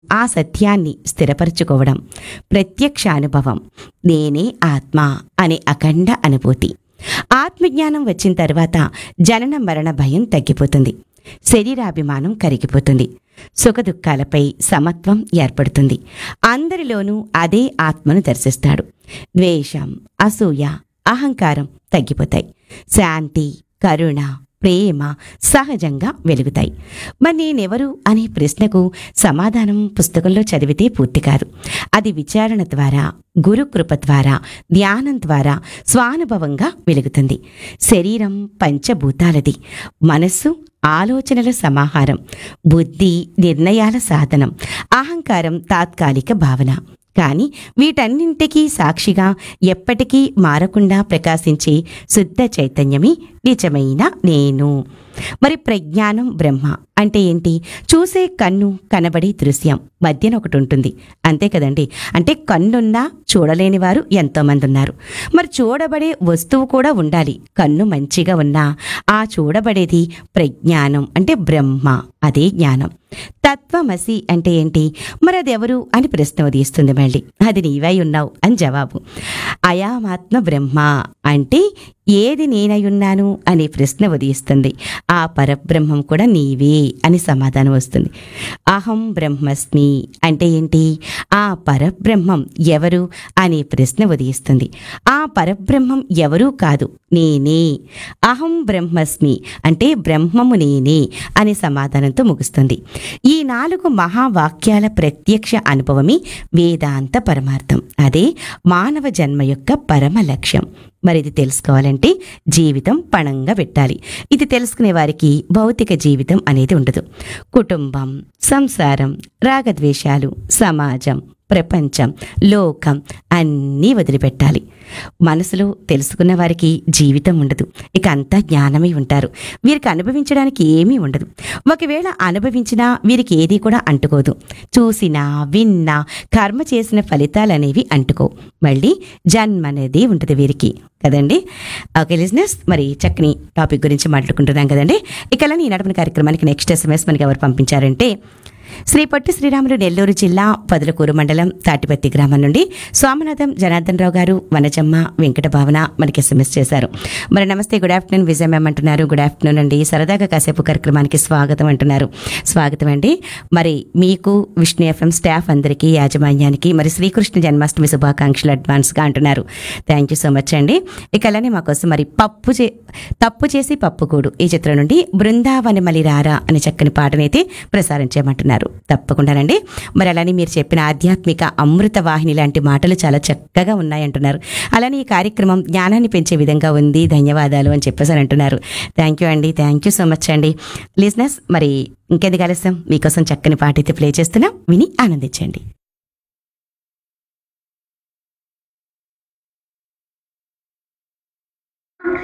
ఆ సత్యాన్ని స్థిరపరచుకోవడం ప్రత్యక్ష అనుభవం నేనే ఆత్మ అనే అఖండ అనుభూతి ఆత్మజ్ఞానం వచ్చిన తర్వాత జనన మరణ భయం తగ్గిపోతుంది శరీరాభిమానం కరిగిపోతుంది సుఖదుఖాలపై సమత్వం ఏర్పడుతుంది అందరిలోనూ అదే ఆత్మను దర్శిస్తాడు ద్వేషం అసూయ అహంకారం తగ్గిపోతాయి శాంతి కరుణ ప్రేమ సహజంగా వెలుగుతాయి మరి నేనెవరు అనే ప్రశ్నకు సమాధానం పుస్తకంలో చదివితే పూర్తి కాదు అది విచారణ ద్వారా గురుకృప ద్వారా ధ్యానం ద్వారా స్వానుభవంగా వెలుగుతుంది శరీరం పంచభూతాలది మనస్సు ఆలోచనల సమాహారం బుద్ధి నిర్ణయాల సాధనం అహంకారం తాత్కాలిక భావన కానీ వీటన్నింటికీ సాక్షిగా ఎప్పటికీ మారకుండా ప్రకాశించే శుద్ధ చైతన్యమే నిజమైన నేను మరి ప్రజ్ఞానం బ్రహ్మ అంటే ఏంటి చూసే కన్ను కనబడే దృశ్యం మధ్యన ఒకటి ఉంటుంది అంతే కదండి అంటే కన్నున్నా చూడలేని వారు ఎంతోమంది ఉన్నారు మరి చూడబడే వస్తువు కూడా ఉండాలి కన్ను మంచిగా ఉన్నా ఆ చూడబడేది ప్రజ్ఞానం అంటే బ్రహ్మ అదే జ్ఞానం తత్వమసి అంటే ఏంటి మరి అది ఎవరు అని ప్రశ్న ఉదయిస్తుంది మళ్ళీ అది నీవై ఉన్నావు అని జవాబు అయామాత్మ బ్రహ్మ అంటే ఏది నేనై ఉన్నాను అనే ప్రశ్న ఉదయిస్తుంది ఆ పరబ్రహ్మం కూడా నీవే అని సమాధానం వస్తుంది అహం బ్రహ్మస్మి అంటే ఏంటి ఆ పరబ్రహ్మం ఎవరు అనే ప్రశ్న ఉదయిస్తుంది ఆ పరబ్రహ్మం ఎవరూ కాదు నేనే అహం బ్రహ్మస్మి అంటే బ్రహ్మము నేనే అనే సమాధానంతో ముగుస్తుంది ఈ నాలుగు మహావాక్యాల ప్రత్యక్ష అనుభవమే వేదాంత పరమార్థం అదే మానవ జన్మ యొక్క పరమ లక్ష్యం మరి ఇది తెలుసుకోవాలంటే జీవితం పణంగా పెట్టాలి ఇది తెలుసుకునే వారికి భౌతిక జీవితం అనేది ఉండదు కుటుంబం సంసారం రాగద్వేషాలు సమాజం ప్రపంచం లోకం అన్నీ వదిలిపెట్టాలి మనసులో తెలుసుకున్న వారికి జీవితం ఉండదు ఇక అంతా జ్ఞానమే ఉంటారు వీరికి అనుభవించడానికి ఏమీ ఉండదు ఒకవేళ అనుభవించినా వీరికి ఏది కూడా అంటుకోదు చూసినా విన్నా కర్మ చేసిన ఫలితాలు అనేవి అంటుకో మళ్ళీ జన్మ అనేది ఉంటుంది వీరికి కదండి ఓకే లిజినెస్ మరి చక్కని టాపిక్ గురించి మాట్లాడుకుంటున్నాం కదండి ఇక అలానే ఈ నడపని కార్యక్రమానికి నెక్స్ట్ ఎస్ఎంఎస్ మనకి ఎవరు పంపించారంటే శ్రీ పొట్టి శ్రీరాములు నెల్లూరు జిల్లా పదులకూరు మండలం తాటిపత్తి గ్రామం నుండి స్వామినాథం జనార్దన్ రావు గారు వనజమ్మ వెంకట భావన మనకి ఎస్ఎంఎస్ చేశారు మరి నమస్తే గుడ్ ఆఫ్టర్నూన్ విజయ మ్యామ్ అంటున్నారు గుడ్ ఆఫ్టర్నూన్ అండి సరదాగా కాసేపు కార్యక్రమానికి స్వాగతం అంటున్నారు స్వాగతం అండి మరి మీకు విష్ణు ఎఫ్ఎం స్టాఫ్ అందరికీ యాజమాన్యానికి మరి శ్రీకృష్ణ జన్మాష్టమి శుభాకాంక్షలు అడ్వాన్స్గా అంటున్నారు థ్యాంక్ యూ సో మచ్ అండి ఇక అలానే మా కోసం మరి పప్పు చే తప్పు చేసి పప్పుకూడు ఈ చిత్రం నుండి బృందావని మలి రారా అనే చక్కని పాటనైతే ప్రసారం చేయమంటున్నారు తప్పకుండానండి మరి అలానే మీరు చెప్పిన ఆధ్యాత్మిక అమృత వాహిని లాంటి మాటలు చాలా చక్కగా ఉన్నాయంటున్నారు అలానే ఈ కార్యక్రమం జ్ఞానాన్ని పెంచే విధంగా ఉంది ధన్యవాదాలు అని చెప్పేసి అని అంటున్నారు థ్యాంక్ యూ అండి థ్యాంక్ యూ సో మచ్ అండి లిజినెస్ మరి ఇంకెందుకు ఆలస్యం మీకోసం చక్కని పాట అయితే ప్లే చేస్తున్నాం విని ఆనందించండి